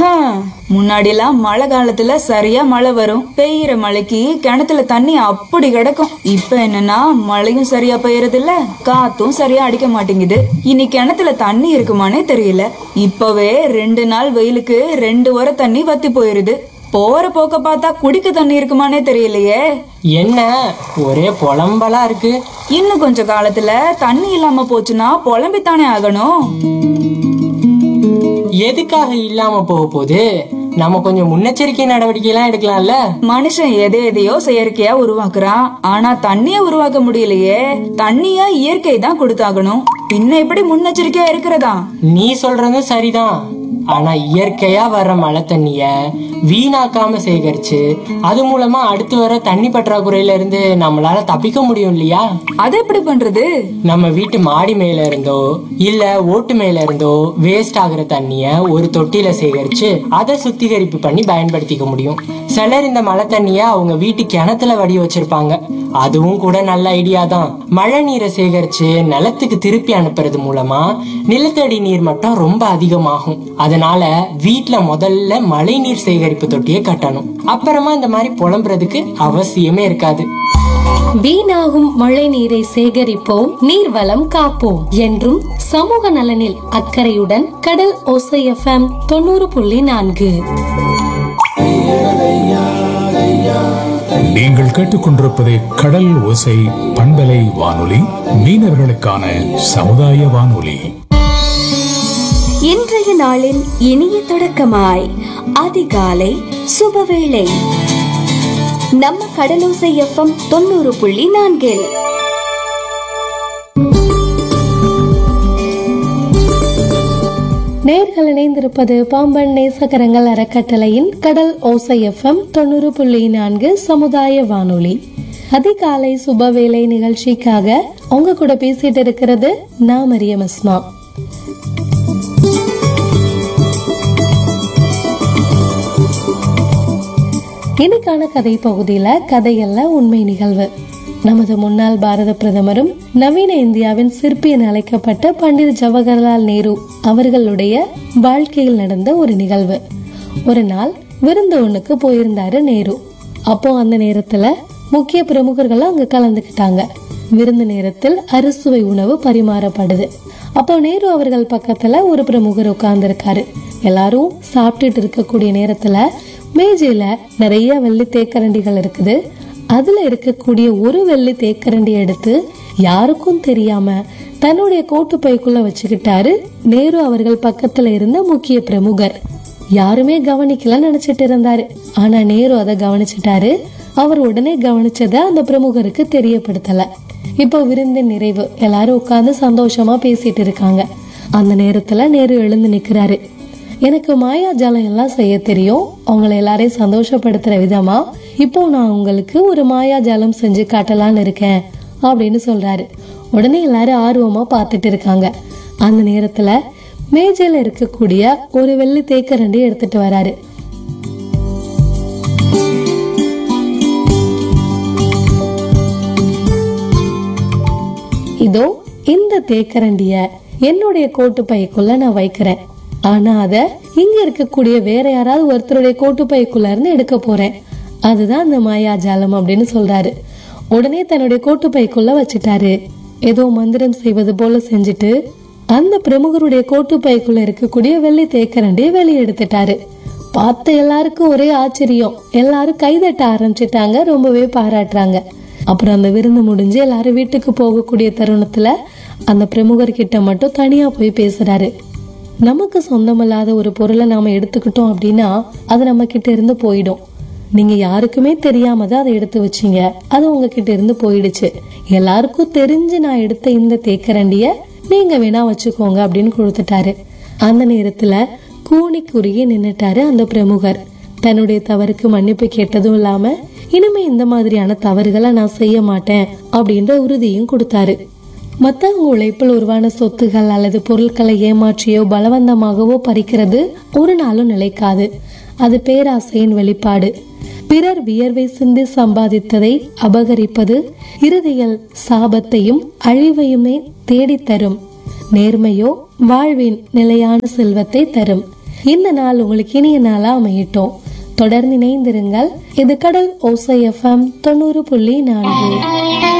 முன்னாடிலாம் மழை காலத்துல சரியா மழை வரும் பெய்யற மழைக்கு கிணத்துல தண்ணி அப்படி கிடக்கும் இப்ப என்னன்னா மழையும் சரியா பெய்யறது இல்ல காத்தும் சரியா அடிக்க மாட்டேங்குது இனி கிணத்துல தண்ணி இருக்குமானே தெரியல இப்பவே ரெண்டு நாள் வெயிலுக்கு ரெண்டு வர தண்ணி வத்தி போயிருது போற போக்க பார்த்தா குடிக்க தண்ணி இருக்குமானே தெரியலையே என்ன ஒரே புலம்பலா இருக்கு இன்னும் கொஞ்ச காலத்துல தண்ணி இல்லாம போச்சுன்னா புலம்பித்தானே ஆகணும் எதுக்காக இல்லாம போக போகுது நம்ம கொஞ்சம் முன்னெச்சரிக்கை நடவடிக்கை எல்லாம் எடுக்கலாம்ல மனுஷன் எதை எதையோ செயற்கையா உருவாக்குறான் ஆனா தண்ணிய உருவாக்க முடியலையே தண்ணிய இயற்கை தான் கொடுத்தாகணும் பின்ன எப்படி முன்னெச்சரிக்கையா இருக்கிறதா நீ சொல்றதும் சரிதான் ஆனா இயற்கையா வர்ற மழை தண்ணிய வீணாக்காம சேகரிச்சு அது மூலமா அடுத்து வர தண்ணி பற்றாக்குறையில இருந்து நம்மளால தப்பிக்க முடியும் இல்லையா அது எப்படி பண்றது நம்ம வீட்டு மாடி மேல இருந்தோ இல்ல ஓட்டு மேல இருந்தோ வேஸ்ட் ஆகுற தண்ணிய ஒரு தொட்டியில சேகரிச்சு அதை சுத்திகரிப்பு பண்ணி பயன்படுத்திக்க முடியும் சிலர் இந்த மழை தண்ணிய அவங்க வீட்டு கிணத்துல வடி வச்சிருப்பாங்க அதுவும் கூட நல்ல ஐடியா தான் மழை நீரை சேகரிச்சு நிலத்துக்கு திருப்பி அனுப்புறது மூலமா நிலத்தடி நீர் மட்டம் ரொம்ப அதிகமாகும் அதனால வீட்ல முதல்ல மழை நீர் சேகரிப்பு தொட்டியை கட்டணும் அப்புறமா இந்த மாதிரி புலம்புறதுக்கு அவசியமே இருக்காது வீணாகும் மழை நீரை சேகரிப்போம் நீர்வளம் காப்போம் என்றும் சமூக நலனில் அக்கறையுடன் கடல் ஓசை எஃப்எம் தொண்ணூறு புள்ளி நான்கு நீங்கள் கேட்டுக்கொண்டிருப்பது கடல் ஓசை பண்பலை வானொலி மீனவர்களுக்கான சமுதாய வானொலி இன்றைய நாளின் இனிய தொடக்கமாய் அதிகாலை சுபவேளை நம்ம கடலோசை எஃப்எம் தொண்ணூறு புள்ளி நான்கில் நேர்கள் இணைந்திருப்பது பாம்பன் நேசகரங்கள் அறக்கட்டளையின் கடல் ஓசை எஃப்எம் தொண்ணூறு புள்ளி நான்கு சமுதாய வானொலி அதிகாலை சுபவேளை நிகழ்ச்சிக்காக உங்க கூட பேசிட்டு இருக்கிறது நான் மரியம் அஸ்மா இன்னைக்கான கதை பகுதியில கதையல்ல உண்மை நிகழ்வு நமது முன்னாள் பாரத பிரதமரும் நவீன இந்தியாவின் சிற்பி என அழைக்கப்பட்ட பண்டிட் ஜவஹர்லால் நேரு அவர்களுடைய வாழ்க்கையில் நடந்த ஒரு நிகழ்வு ஒரு நாள் விருந்து ஒண்ணுக்கு போயிருந்தாரு நேரு அப்போ அந்த நேரத்துல முக்கிய பிரமுகர்கள் அங்க கலந்துக்கிட்டாங்க விருந்து நேரத்தில் அறுசுவை உணவு பரிமாறப்படுது அப்போ நேரு அவர்கள் பக்கத்துல ஒரு பிரமுகர் உட்கார்ந்திருக்காரு எல்லாரும் சாப்பிட்டுட்டு இருக்கக்கூடிய நேரத்துல மேஜையில நிறைய வெள்ளி தேக்கரண்டிகள் இருக்குது அதுல இருக்கக்கூடிய ஒரு வெள்ளி தேக்கரண்டி எடுத்து யாருக்கும் தெரியாம தன்னுடைய கோட்டு பைக்குள்ள வச்சுக்கிட்டாரு நேரு அவர்கள் பக்கத்துல இருந்த முக்கிய பிரமுகர் யாருமே கவனிக்கல நினைச்சிட்டு இருந்தாரு ஆனா நேரு அதை கவனிச்சிட்டாரு அவர் உடனே கவனிச்சத அந்த பிரமுகருக்கு தெரியப்படுத்தல இப்போ விருந்தின் நிறைவு எல்லாரும் உட்கார்ந்து சந்தோஷமா பேசிட்டு இருக்காங்க அந்த நேரத்துல நேரு எழுந்து நிக்கிறாரு எனக்கு மாயாஜாலம் எல்லாம் செய்ய தெரியும் அவங்கள எல்லாரையும் சந்தோஷப்படுத்துற விதமா இப்போ நான் உங்களுக்கு ஒரு மாயாஜாலம் செஞ்சு காட்டலாம்னு இருக்கேன் அப்படின்னு சொல்றாரு உடனே எல்லாரும் ஆர்வமா பார்த்துட்டு இருக்காங்க அந்த நேரத்துல மேஜையில இருக்கக்கூடிய ஒரு வெள்ளி தேக்கரண்டி எடுத்துட்டு வராரு இதோ இந்த தேக்கரண்டிய என்னுடைய கோட்டு பைக்குள்ள நான் வைக்கிறேன் ஆனா அத இங்க இருக்கக்கூடிய வேற யாராவது ஒருத்தருடைய கோட்டு பைக்குள்ள இருந்து எடுக்க போறேன் அதுதான் அந்த மாயாஜாலம் அப்படின்னு சொல்றாரு உடனே தன்னுடைய கோட்டு பைக்குள்ள வச்சுட்டாரு ஏதோ மந்திரம் செய்வது போல செஞ்சுட்டு அந்த பிரமுகருடைய கோட்டு பைக்குள்ள இருக்கக்கூடிய வெள்ளி தேக்கரண்டியை வெளியே எடுத்துட்டாரு பார்த்த எல்லாருக்கும் ஒரே ஆச்சரியம் எல்லாரும் கைதட்ட ஆரம்பிச்சிட்டாங்க ரொம்பவே பாராட்டுறாங்க அப்புறம் அந்த விருந்து முடிஞ்சு எல்லாரும் வீட்டுக்கு போகக்கூடிய தருணத்துல அந்த பிரமுகர் கிட்ட மட்டும் தனியா போய் பேசுறாரு நமக்கு சொந்தமில்லாத ஒரு பொருளை நாம எடுத்துக்கிட்டோம் அப்படின்னா அது நம்ம கிட்ட இருந்து போயிடும் நீங்க யாருக்குமே தெரியாம தான் அதை எடுத்து வச்சீங்க அது உங்ககிட்ட இருந்து போயிடுச்சு எல்லாருக்கும் தெரிஞ்சு நான் எடுத்த இந்த தேக்கரண்டிய நீங்க வேணா வச்சுக்கோங்க அப்படின்னு கொடுத்துட்டாரு அந்த நேரத்துல கூனி குறுகி நின்னுட்டாரு அந்த பிரமுகர் தன்னுடைய தவறுக்கு மன்னிப்பு கேட்டதும் இல்லாம இனிமே இந்த மாதிரியான தவறுகளை நான் செய்ய மாட்டேன் அப்படின்ற உறுதியும் கொடுத்தாரு மத்தவங்க உழைப்பில் உருவான சொத்துகள் அல்லது பொருட்களை ஏமாற்றியோ பலவந்தமாகவோ பறிக்கிறது ஒரு நாளும் நிலைக்காது அது பேராசையின் வெளிப்பாடு பிறர் வியர்வை சிந்தி சம்பாதித்ததை அபகரிப்பது இறுதியில் சாபத்தையும் அழிவையுமே தேடித்தரும் நேர்மையோ வாழ்வின் நிலையான செல்வத்தை தரும் இந்த நாள் உங்களுக்கு இனிய நாளா அமையட்டும் தொடர்ந்து இணைந்திருங்கள் இது கடல் ஓசை எஃப்எம் தொண்ணூறு புள்ளி நான்கு